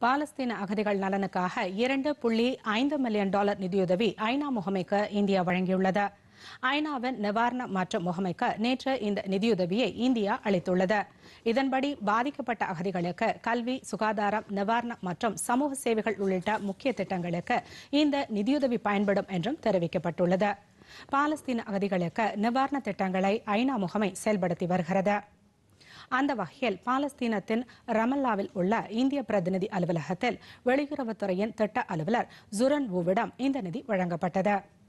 பாலஸ்தீன அகதிகள் நலனுக்காக இரண்டு புள்ளி ஐந்து மில்லியன் டாலர் நிதியுதவி ஐநா முகமைக்கு இந்தியா வழங்கியுள்ளது ஐநாவின் நிவாரண மற்றும் முகமைக்கு நேற்று இந்த நிதியுதவியை இந்தியா அளித்துள்ளது இதன்படி பாதிக்கப்பட்ட அகதிகளுக்கு கல்வி சுகாதாரம் நிவாரணம் மற்றும் சமூக சேவைகள் உள்ளிட்ட முக்கிய திட்டங்களுக்கு இந்த நிதியுதவி பயன்படும் என்றும் தெரிவிக்கப்பட்டுள்ளது பாலஸ்தீன அகதிகளுக்கு நிவாரண திட்டங்களை ஐநா முகமை செயல்படுத்தி வருகிறது அந்த வகையில் பாலஸ்தீனத்தின் ரமல்லாவில் உள்ள இந்திய பிரதிநிதி அலுவலகத்தில் வெளியுறவுத்துறையின் திட்ட அலுவலர் ஜுரன் வுவிடம் இந்த நிதி வழங்கப்பட்டது